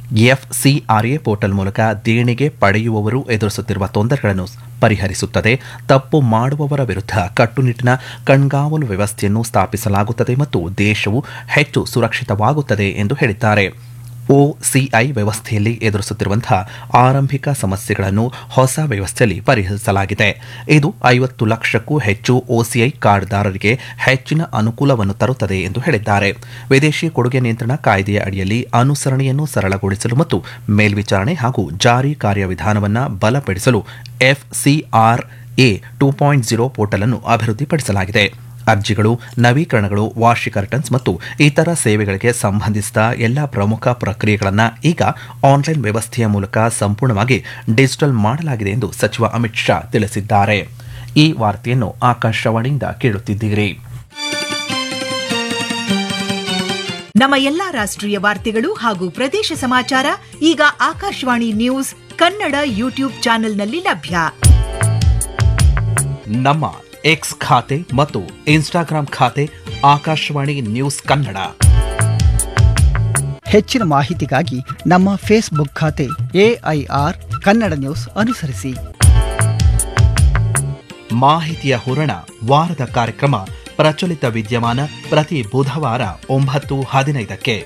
FCRA portal ಮೂಲಕ ದೇಣಿಗೆ ಪಡೆಯುವವರು ಎದುರಿಸುತ್ತಿರುವ ತೊಂದರೆಗಳನ್ನು ಪರಿಹರಿಸುತ್ತದೆ ತಪ್ಪು ಮಾಡುವವರ ವಿರುದ್ಧ ಕಟ್ಟುನಿಟ್ಟಿನ ಕಣ್ಗಾವಲು ವ್ಯವಸ್ಥೆಯನ್ನು ಸ್ಥಾಪಿಸಲಾಗುತ್ತದೆ ಮತ್ತು ದೇಶವು ಹೆಚ್ಚು ಸುರಕ್ಷಿತವಾಗುತ್ತದೆ ಎಂದು ಹೇಳಿದ್ದಾರೆ ಒಸಿಐ ವ್ಯವಸ್ಥೆಯಲ್ಲಿ ಎದುರಿಸುತ್ತಿರುವಂತಹ ಆರಂಭಿಕ ಸಮಸ್ಯೆಗಳನ್ನು ಹೊಸ ವ್ಯವಸ್ಥೆಯಲ್ಲಿ ಪರಿಹರಿಸಲಾಗಿದೆ ಇದು ಐವತ್ತು ಲಕ್ಷಕ್ಕೂ ಹೆಚ್ಚು ಒಸಿಐ ಕಾರ್ಡ್ದಾರರಿಗೆ ಹೆಚ್ಚಿನ ಅನುಕೂಲವನ್ನು ತರುತ್ತದೆ ಎಂದು ಹೇಳಿದ್ದಾರೆ ವಿದೇಶಿ ಕೊಡುಗೆ ನಿಯಂತ್ರಣ ಕಾಯ್ದೆಯ ಅಡಿಯಲ್ಲಿ ಅನುಸರಣೆಯನ್ನು ಸರಳಗೊಳಿಸಲು ಮತ್ತು ಮೇಲ್ವಿಚಾರಣೆ ಹಾಗೂ ಜಾರಿ ಕಾರ್ಯವಿಧಾನವನ್ನು ಬಲಪಡಿಸಲು FCRA two point zero portal ಅನ್ನು ಅಭಿವೃದ್ಧಿಪಡಿಸಲಾಗಿದೆ ಅರ್ಜಿಗಳು ನವೀಕರಣಗಳು ವಾರ್ಷಿಕ ರಿಟರ್ನ್ಸ್ ಮತ್ತು ಇತರ ಸೇವೆಗಳಿಗೆ ಸಂಬಂಧಿಸಿದ ಎಲ್ಲ ಪ್ರಮುಖ ಪ್ರಕ್ರಿಯೆಗಳನ್ನು ಈಗ ಆನ್ಲೈನ್ ವ್ಯವಸ್ಥೆಯ ಮೂಲಕ ಸಂಪೂರ್ಣವಾಗಿ ಡಿಜಿಟಲ್ ಮಾಡಲಾಗಿದೆ ಎಂದು ಸಚಿವ ಅಮಿತ್ ಶಾ ತಿಳಿಸಿದ್ದಾರೆ ಈ ವಾರ್ತೆಯನ್ನು ಆಕಾಶವಾಣಿಯಿಂದ ಕೇಳುತ್ತಿದ್ದೀರಿ ನಮ್ಮ ಎಲ್ಲಾ ರಾಷ್ಟ್ರೀಯ ವಾರ್ತೆಗಳು ಹಾಗೂ ಪ್ರದೇಶ ಸಮಾಚಾರ ಈಗ ಆಕಾಶವಾಣಿ ನ್ಯೂಸ್ ಕನ್ನಡ ಯೂಟ್ಯೂಬ್ ಚಾನೆಲ್ನಲ್ಲಿ ಲಭ್ಯ ನಮ್ಮ ಎಕ್ಸ್ ಖಾತೆ ಮತ್ತು ಇನ್ಸ್ಟಾಗ್ರಾಂ ಖಾತೆ ಆಕಾಶವಾಣಿ ನ್ಯೂಸ್ ಕನ್ನಡ ಹೆಚ್ಚಿನ ಮಾಹಿತಿಗಾಗಿ ನಮ್ಮ ಫೇಸ್ಬುಕ್ ಖಾತೆ ಎಐಆರ್ ಕನ್ನಡ ನ್ಯೂಸ್ ಅನುಸರಿಸಿ ಮಾಹಿತಿಯ ಹೂರಣ ವಾರದ ಕಾರ್ಯಕ್ರಮ ಪ್ರಚಲಿತ ವಿದ್ಯಮಾನ ಪ್ರತಿ ಬುಧವಾರ ಒಂಬತ್ತು ಹದಿನೈದಕ್ಕೆ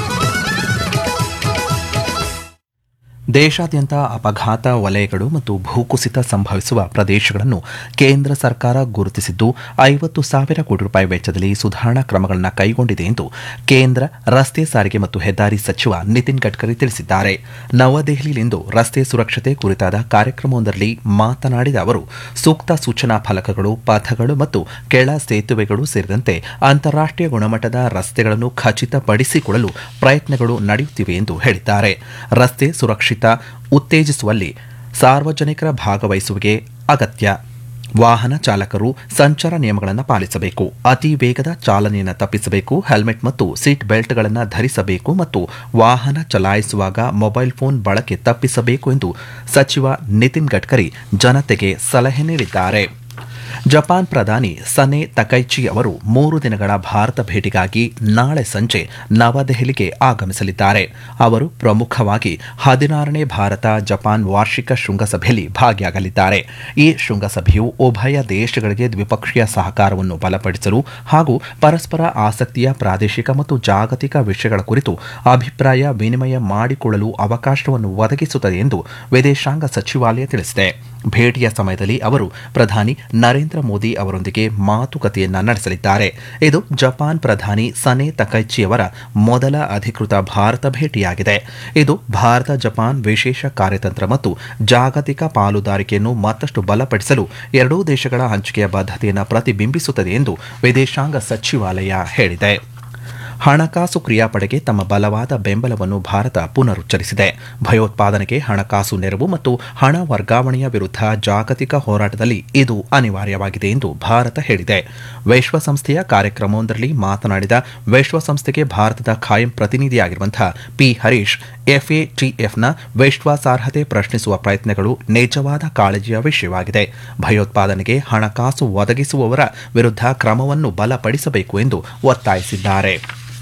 ದೇಶಾದ್ಯಂತ ಅಪಘಾತ ವಲಯಗಳು ಮತ್ತು ಭೂಕುಸಿತ ಸಂಭವಿಸುವ ಪ್ರದೇಶಗಳನ್ನು ಕೇಂದ್ರ ಸರ್ಕಾರ ಗುರುತಿಸಿದ್ದು ಐವತ್ತು ಸಾವಿರ ಕೋಟಿ ರೂಪಾಯಿ ವೆಚ್ಚದಲ್ಲಿ ಸುಧಾರಣಾ ಕ್ರಮಗಳನ್ನು ಕೈಗೊಂಡಿದೆ ಎಂದು ಕೇಂದ್ರ ರಸ್ತೆ ಸಾರಿಗೆ ಮತ್ತು ಹೆದ್ದಾರಿ ಸಚಿವ ನಿತಿನ್ ಗಡ್ಕರಿ ತಿಳಿಸಿದ್ದಾರೆ ನವದೆಹಲಿಯಲ್ಲಿಂದು ರಸ್ತೆ ಸುರಕ್ಷತೆ ಕುರಿತಾದ ಕಾರ್ಯಕ್ರಮವೊಂದರಲ್ಲಿ ಮಾತನಾಡಿದ ಅವರು ಸೂಕ್ತ ಸೂಚನಾ ಫಲಕಗಳು ಪಥಗಳು ಮತ್ತು ಕೆಳ ಸೇತುವೆಗಳು ಸೇರಿದಂತೆ ಅಂತಾರಾಷ್ಟೀಯ ಗುಣಮಟ್ಟದ ರಸ್ತೆಗಳನ್ನು ಖಚಿತಪಡಿಸಿಕೊಳ್ಳಲು ಪ್ರಯತ್ನಗಳು ನಡೆಯುತ್ತಿವೆ ಎಂದು ಹೇಳಿದ್ದಾರೆ ರಸ್ತೆ ಸುರಕ್ಷಿತ ಉತ್ತೇಜಿಸುವಲ್ಲಿ ಸಾರ್ವಜನಿಕರ ಭಾಗವಹಿಸುವಿಕೆ ಅಗತ್ಯ ವಾಹನ ಚಾಲಕರು ಸಂಚಾರ ನಿಯಮಗಳನ್ನು ಪಾಲಿಸಬೇಕು ಅತಿ ವೇಗದ ಚಾಲನೆಯನ್ನು ತಪ್ಪಿಸಬೇಕು ಹೆಲ್ಮೆಟ್ ಮತ್ತು ಸೀಟ್ ಬೆಲ್ಟ್ಗಳನ್ನು ಧರಿಸಬೇಕು ಮತ್ತು ವಾಹನ ಚಲಾಯಿಸುವಾಗ ಮೊಬೈಲ್ ಫೋನ್ ಬಳಕೆ ತಪ್ಪಿಸಬೇಕು ಎಂದು ಸಚಿವ ನಿತಿನ್ ಗಡ್ಕರಿ ಜನತೆಗೆ ಸಲಹೆ ನೀಡಿದ್ದಾರೆ ಜಪಾನ್ ಪ್ರಧಾನಿ ಸನೆ ತಕೈಚಿ ಅವರು ಮೂರು ದಿನಗಳ ಭಾರತ ಭೇಟಿಗಾಗಿ ನಾಳೆ ಸಂಜೆ ನವದೆಹಲಿಗೆ ಆಗಮಿಸಲಿದ್ದಾರೆ ಅವರು ಪ್ರಮುಖವಾಗಿ ಹದಿನಾರನೇ ಭಾರತ ಜಪಾನ್ ವಾರ್ಷಿಕ ಶೃಂಗಸಭೆಯಲ್ಲಿ ಭಾಗಿಯಾಗಲಿದ್ದಾರೆ ಈ ಶೃಂಗಸಭೆಯು ಉಭಯ ದೇಶಗಳಿಗೆ ದ್ವಿಪಕ್ಷೀಯ ಸಹಕಾರವನ್ನು ಬಲಪಡಿಸಲು ಹಾಗೂ ಪರಸ್ಪರ ಆಸಕ್ತಿಯ ಪ್ರಾದೇಶಿಕ ಮತ್ತು ಜಾಗತಿಕ ವಿಷಯಗಳ ಕುರಿತು ಅಭಿಪ್ರಾಯ ವಿನಿಮಯ ಮಾಡಿಕೊಳ್ಳಲು ಅವಕಾಶವನ್ನು ಒದಗಿಸುತ್ತದೆ ಎಂದು ವಿದೇಶಾಂಗ ಸಚಿವಾಲಯ ತಿಳಿಸಿದೆ ಭೇಟಿಯ ಸಮಯದಲ್ಲಿ ಅವರು ಪ್ರಧಾನಿ ನರೇಂದ್ರ ಮೋದಿ ಅವರೊಂದಿಗೆ ಮಾತುಕತೆಯನ್ನ ನಡೆಸಲಿದ್ದಾರೆ ಇದು ಜಪಾನ್ ಪ್ರಧಾನಿ ಸನೆ ತಕೈಚಿಯವರ ಮೊದಲ ಅಧಿಕೃತ ಭಾರತ ಭೇಟಿಯಾಗಿದೆ ಇದು ಭಾರತ ಜಪಾನ್ ವಿಶೇಷ ಕಾರ್ಯತಂತ್ರ ಮತ್ತು ಜಾಗತಿಕ ಪಾಲುದಾರಿಕೆಯನ್ನು ಮತ್ತಷ್ಟು ಬಲಪಡಿಸಲು ಎರಡೂ ದೇಶಗಳ ಹಂಚಿಕೆಯ ಬದ್ಧತೆಯನ್ನು ಪ್ರತಿಬಿಂಬಿಸುತ್ತದೆ ಎಂದು ವಿದೇಶಾಂಗ ಸಚಿವಾಲಯ ಹೇಳಿದೆ ಹಣಕಾಸು ಕ್ರಿಯಾಪಡೆಗೆ ತಮ್ಮ ಬಲವಾದ ಬೆಂಬಲವನ್ನು ಭಾರತ ಪುನರುಚ್ಚರಿಸಿದೆ ಭಯೋತ್ಪಾದನೆಗೆ ಹಣಕಾಸು ನೆರವು ಮತ್ತು ಹಣ ವರ್ಗಾವಣೆಯ ವಿರುದ್ಧ ಜಾಗತಿಕ ಹೋರಾಟದಲ್ಲಿ ಇದು ಅನಿವಾರ್ಯವಾಗಿದೆ ಎಂದು ಭಾರತ ಹೇಳಿದೆ ವಿಶ್ವಸಂಸ್ಥೆಯ ಕಾರ್ಯಕ್ರಮವೊಂದರಲ್ಲಿ ಮಾತನಾಡಿದ ವಿಶ್ವಸಂಸ್ಥೆಗೆ ಭಾರತದ ಖಾಯಂ ಪ್ರತಿನಿಧಿಯಾಗಿರುವಂತಹ ಪಿ ಹರೀಶ್ ಎಫ್ಎಟಿಎಫ್ನ ವಿಶ್ವಾಸಾರ್ಹತೆ ಪ್ರಶ್ನಿಸುವ ಪ್ರಯತ್ನಗಳು ನಿಜವಾದ ಕಾಳಜಿಯ ವಿಷಯವಾಗಿದೆ ಭಯೋತ್ಪಾದನೆಗೆ ಹಣಕಾಸು ಒದಗಿಸುವವರ ವಿರುದ್ಧ ಕ್ರಮವನ್ನು ಬಲಪಡಿಸಬೇಕು ಎಂದು ಒತ್ತಾಯಿಸಿದ್ದಾರೆ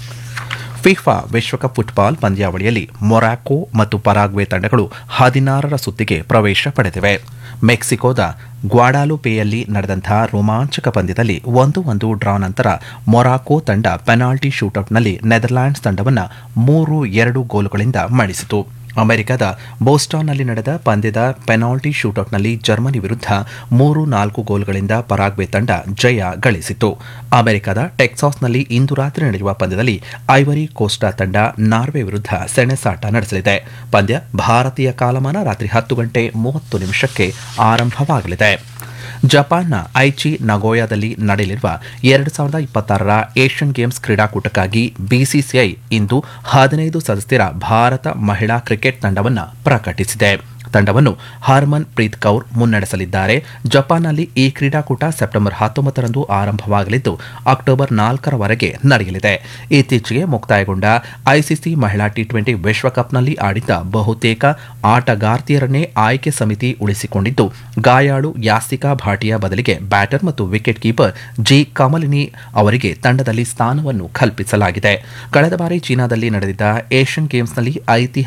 ಫಿಫಾ ವಿಶ್ವಕಪ್ ಫುಟ್ಬಾಲ್ ಪಂದ್ಯಾವಳಿಯಲ್ಲಿ ಮೊರಾಕೊ ಮತ್ತು ಪರಾಗ್ವೆ ತಂಡಗಳು ಹದಿನಾರರ ಸುತ್ತಿಗೆ ಪ್ರವೇಶ ಪಡೆದಿವೆ ಮೆಕ್ಸಿಕೋದ ಗ್ವಾಡಾಲುಪೇಯಲ್ಲಿ ನಡೆದಂತಹ ರೋಮಾಂಚಕ ಪಂದ್ಯದಲ್ಲಿ ಒಂದು ಒಂದು ಡ್ರಾ ನಂತರ ಮೊರಾಕೊ ತಂಡ ಪೆನಾಲ್ಟಿ ಶೂಟೌಟ್ನಲ್ಲಿ ನೆದರ್ಲ್ಯಾಂಡ್ಸ್ ತಂಡವನ್ನು ಮೂರು ಎರಡು ಗೋಲುಗಳಿಂದ ಮಣಿಸಿತು ಅಮೆರಿಕದ ಬೋಸ್ಟಾನ್ನಲ್ಲಿ ನಡೆದ ಪಂದ್ಯದ ಪೆನಾಲ್ಟಿ ಶೂಟೌಟ್ನಲ್ಲಿ ಜರ್ಮನಿ ವಿರುದ್ಧ ಮೂರು ನಾಲ್ಕು ಗೋಲುಗಳಿಂದ ಪರಾಗ್ವೆ ತಂಡ ಜಯ ಗಳಿಸಿತು ಅಮೆರಿಕದ ಟೆಕ್ಸಾಸ್ನಲ್ಲಿ ಇಂದು ರಾತ್ರಿ ನಡೆಯುವ ಪಂದ್ಯದಲ್ಲಿ ಐವರಿ ಕೋಸ್ಟಾ ತಂಡ ನಾರ್ವೆ ವಿರುದ್ಧ ಸೆಣಸಾಟ ನಡೆಸಲಿದೆ ಪಂದ್ಯ ಭಾರತೀಯ ಕಾಲಮಾನ ರಾತ್ರಿ ಹತ್ತು ಗಂಟೆ ಮೂವತ್ತು ನಿಮಿಷಕ್ಕೆ ಆರಂಭವಾಗಲಿದೆ ಜಪಾನ್ನ ಐಚಿ ನಗೋಯಾದಲ್ಲಿ ನಡೆಯಲಿರುವ ಎರಡು ಸಾವಿರದ ಇಪ್ಪತ್ತಾರರ ಏಷ್ಯನ್ ಗೇಮ್ಸ್ ಕ್ರೀಡಾಕೂಟಕ್ಕಾಗಿ ಬಿಸಿಸಿಐ ಇಂದು ಹದಿನೈದು ಸದಸ್ಯರ ಭಾರತ ಮಹಿಳಾ ಕ್ರಿಕೆಟ್ ತಂಡವನ್ನು ಪ್ರಕಟಿಸಿದೆ ತಂಡವನ್ನು ಹರ್ಮನ್ ಪ್ರೀತ್ ಕೌರ್ ಮುನ್ನಡೆಸಲಿದ್ದಾರೆ ಜಪಾನ್ನಲ್ಲಿ ಈ ಕ್ರೀಡಾಕೂಟ ಸೆಪ್ಟೆಂಬರ್ ಹತ್ತೊಂಬತ್ತರಂದು ಆರಂಭವಾಗಲಿದ್ದು ಅಕ್ಟೋಬರ್ ನಾಲ್ಕರವರೆಗೆ ನಡೆಯಲಿದೆ ಇತ್ತೀಚೆಗೆ ಮುಕ್ತಾಯಗೊಂಡ ಐಸಿಸಿ ಮಹಿಳಾ ಟಿ ಟ್ವೆಂಟಿ ವಿಶ್ವಕಪ್ನಲ್ಲಿ ಆಡಿದ್ದ ಬಹುತೇಕ ಆಟಗಾರ್ತಿಯರನ್ನೇ ಆಯ್ಕೆ ಸಮಿತಿ ಉಳಿಸಿಕೊಂಡಿದ್ದು ಗಾಯಾಳು ಯಾಸಿಕಾ ಭಾಟಿಯಾ ಬದಲಿಗೆ ಬ್ಯಾಟರ್ ಮತ್ತು ವಿಕೆಟ್ ಕೀಪರ್ ಜಿ ಕಮಲಿನಿ ಅವರಿಗೆ ತಂಡದಲ್ಲಿ ಸ್ಥಾನವನ್ನು ಕಲ್ಪಿಸಲಾಗಿದೆ ಕಳೆದ ಬಾರಿ ಚೀನಾದಲ್ಲಿ ನಡೆದಿದ್ದ ಏಷ್ಯನ್ ಗೇಮ್ಸ್ನಲ್ಲಿ ಐತಿಹಾಸಿಕ